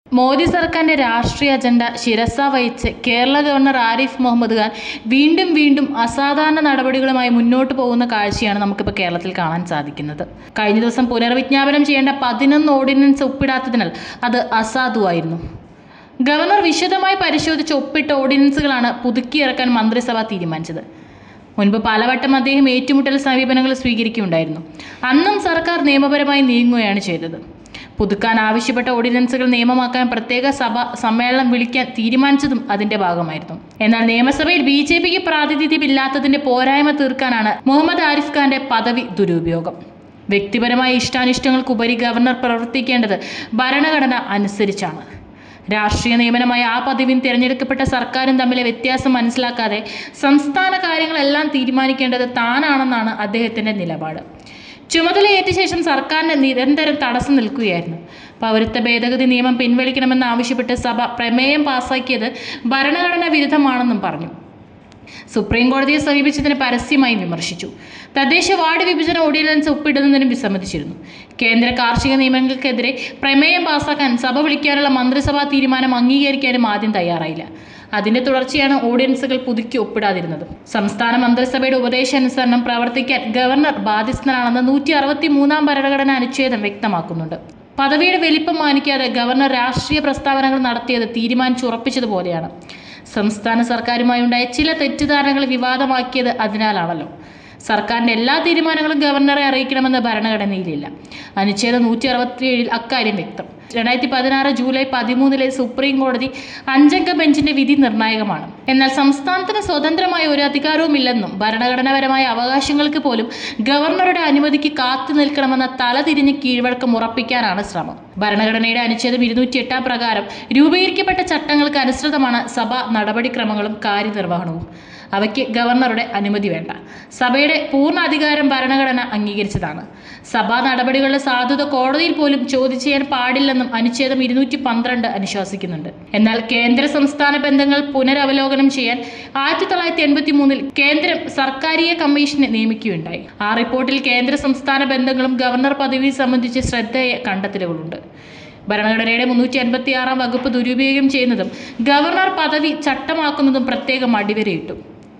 മോദി സർക്കാരിന്റെ രാഷ്ട്രീയ അജണ്ട ശിരസ വഹിച്ച് കേരള ഗവർണർ ആരിഫ് മുഹമ്മദ് ഖാൻ വീണ്ടും വീണ്ടും അസാധാരണ നടപടികളുമായി മുന്നോട്ട് പോകുന്ന കാഴ്ചയാണ് നമുക്കിപ്പോൾ കേരളത്തിൽ കാണാൻ സാധിക്കുന്നത് കഴിഞ്ഞ ദിവസം പുനർവിജ്ഞാപനം ചെയ്യേണ്ട പതിനൊന്ന് ഓർഡിനൻസ് ഒപ്പിടാത്തതിനാൽ അത് അസാധുവായിരുന്നു ഗവർണർ വിശദമായി പരിശോധിച്ച് ഒപ്പിട്ട ഓർഡിനൻസുകളാണ് പുതുക്കിയിറക്കാൻ മന്ത്രിസഭ തീരുമാനിച്ചത് മുൻപ് പലവട്ടം അദ്ദേഹം ഏറ്റുമുട്ടൽ സമീപനങ്ങൾ സ്വീകരിക്കുകയുണ്ടായിരുന്നു അന്നും സർക്കാർ നിയമപരമായി നീങ്ങുകയാണ് ചെയ്തത് പുതുക്കാൻ ആവശ്യപ്പെട്ട ഓർഡിനൻസുകൾ നിയമമാക്കാൻ പ്രത്യേക സഭ സമ്മേളനം വിളിക്കാൻ തീരുമാനിച്ചതും അതിന്റെ ഭാഗമായിരുന്നു എന്നാൽ നിയമസഭയിൽ ബി ജെ പിക്ക് പ്രാതിനിധ്യമില്ലാത്തതിന്റെ പോരായ്മ തീർക്കാനാണ് മുഹമ്മദ് ആരിഫ് ഖാന്റെ പദവി ദുരുപയോഗം വ്യക്തിപരമായ ഇഷ്ടാനിഷ്ടങ്ങൾക്കുപരി ഗവർണർ പ്രവർത്തിക്കേണ്ടത് ഭരണഘടന അനുസരിച്ചാണ് രാഷ്ട്രീയ നിയമനമായ ആ പദവിയും തിരഞ്ഞെടുക്കപ്പെട്ട സർക്കാരും തമ്മിലെ വ്യത്യാസം മനസ്സിലാക്കാതെ സംസ്ഥാന കാര്യങ്ങളെല്ലാം തീരുമാനിക്കേണ്ടത് താനാണെന്നാണ് അദ്ദേഹത്തിന്റെ നിലപാട് ചുമതലയേറ്റ ശേഷം സർക്കാരിന് നിരന്തരം തടസ്സം നിൽക്കുകയായിരുന്നു പൗരത്വ ഭേദഗതി നിയമം പിൻവലിക്കണമെന്ന് ആവശ്യപ്പെട്ട് സഭ പ്രമേയം പാസാക്കിയത് ഭരണഘടനാ വിരുദ്ധമാണെന്നും പറഞ്ഞു സുപ്രീം കോടതിയെ സമീപിച്ചതിന് പരസ്യമായി വിമർശിച്ചു തദ്ദേശ വാർഡ് വിഭജന ഓർഡിനൻസ് ഒപ്പിടുന്നതിനും വിസമ്മതിച്ചിരുന്നു കേന്ദ്ര കാർഷിക നിയമങ്ങൾക്കെതിരെ പ്രമേയം പാസാക്കാൻ സഭ വിളിക്കാനുള്ള മന്ത്രിസഭാ തീരുമാനം അംഗീകരിക്കാനും ആദ്യം തയ്യാറായില്ല അതിന്റെ തുടർച്ചയാണ് ഓർഡിനൻസുകൾ പുതുക്കി ഒപ്പിടാതിരുന്നത് സംസ്ഥാന മന്ത്രിസഭയുടെ ഉപദേശാനുസരണം പ്രവർത്തിക്കാൻ ഗവർണർ ബാധ്യസ്ഥനാണെന്ന് നൂറ്റി അറുപത്തി മൂന്നാം ഭരണഘടനാ അനുച്ഛേദം വ്യക്തമാക്കുന്നുണ്ട് പദവിയുടെ വലിപ്പം മാനിക്കാതെ ഗവർണർ രാഷ്ട്രീയ പ്രസ്താവനകൾ നടത്തിയത് തീരുമാനിച്ചുറപ്പിച്ചതുപോലെയാണ് സംസ്ഥാന സർക്കാരുമായി ഉണ്ടായ ചില തെറ്റിദ്ധാരണകൾ വിവാദമാക്കിയത് അതിനാലാണല്ലോ സർക്കാരിൻ്റെ എല്ലാ തീരുമാനങ്ങളും ഗവർണറെ അറിയിക്കണമെന്ന് ഭരണഘടനയിലില്ല അനുച്ഛേദം നൂറ്റി അറുപത്തിയേഴിൽ അക്കാര്യം വ്യക്തം രണ്ടായിരത്തി പതിനാറ് ജൂലൈ പതിമൂന്നിലെ സുപ്രീം കോടതി അഞ്ചംഗ ബെഞ്ചിന്റെ വിധി നിർണായകമാണ് എന്നാൽ സംസ്ഥാനത്തിന് സ്വതന്ത്രമായ ഒരു അധികാരവുമില്ലെന്നും ഭരണഘടനാപരമായ അവകാശങ്ങൾക്ക് പോലും ഗവർണറുടെ അനുമതിക്ക് കാത്തു നിൽക്കണമെന്ന തലതിരിഞ്ഞ് കീഴ്വഴക്കം ഉറപ്പിക്കാനാണ് ശ്രമം ഭരണഘടനയുടെ അനുച്ഛേദം ഇരുന്നൂറ്റി എട്ടാം പ്രകാരം രൂപീകരിക്കപ്പെട്ട ചട്ടങ്ങൾക്ക് അനുസൃതമാണ് സഭ നടപടിക്രമങ്ങളും കാര്യനിർവഹണവും അവയ്ക്ക് ഗവർണറുടെ അനുമതി വേണ്ട സഭയുടെ പൂർണ്ണ അധികാരം ഭരണഘടന അംഗീകരിച്ചതാണ് സഭാ നടപടികളുടെ സാധുത കോടതിയിൽ പോലും ചോദ്യം ചെയ്യാൻ പാടില്ലെന്നും അനുച്ഛേദം ഇരുന്നൂറ്റി പന്ത്രണ്ട് അനുശാസിക്കുന്നുണ്ട് എന്നാൽ കേന്ദ്ര സംസ്ഥാന ബന്ധങ്ങൾ പുനരവലോകനം ചെയ്യാൻ ആയിരത്തി തൊള്ളായിരത്തി എൺപത്തി മൂന്നിൽ കേന്ദ്രം സർക്കാരീയ കമ്മീഷനെ നിയമിക്കുകയുണ്ടായി ആ റിപ്പോർട്ടിൽ കേന്ദ്ര സംസ്ഥാന ബന്ധങ്ങളും ഗവർണർ പദവിയും സംബന്ധിച്ച് ശ്രദ്ധേയ കണ്ടെത്തലുകളുണ്ട് ഭരണഘടനയുടെ മുന്നൂറ്റി അൻപത്തി ആറാം വകുപ്പ് ദുരുപയോഗം ചെയ്യുന്നതും ഗവർണർ പദവി ചട്ടമാക്കുന്നതും പ്രത്യേകം അടിവരയിട്ടു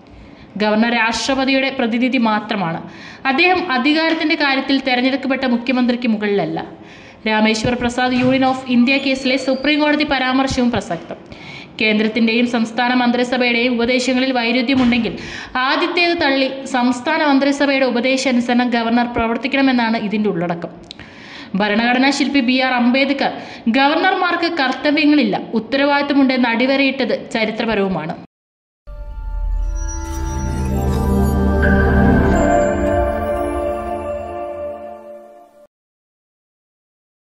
ഗവർണർ രാഷ്ട്രപതിയുടെ പ്രതിനിധി മാത്രമാണ് അദ്ദേഹം അധികാരത്തിന്റെ കാര്യത്തിൽ തെരഞ്ഞെടുക്കപ്പെട്ട മുഖ്യമന്ത്രിക്ക് മുകളിലല്ല Rameshwar Prasad union of India കേസിലെ സുപ്രീം കോടതി പരാമർശവും പ്രസക്തം കേന്ദ്രത്തിന്റെയും സംസ്ഥാന മന്ത്രിസഭയുടെയും ഉപദേശങ്ങളിൽ വൈരുദ്ധ്യമുണ്ടെങ്കിൽ ആദ്യത്തേത് തള്ളി സംസ്ഥാന മന്ത്രിസഭയുടെ ഉപദേശാനുസരണം ഗവർണർ പ്രവർത്തിക്കണമെന്നാണ് ഇതിന്റെ ഉള്ളടക്കം ഭരണഘടനാ ശില്പി ബി ആർ അംബേദ്കർ ഗവർണർമാർക്ക് കർത്തവ്യങ്ങളില്ല ഉത്തരവാദിത്തമുണ്ടെന്ന് അടിവരയിട്ടത് ചരിത്രപരവുമാണ്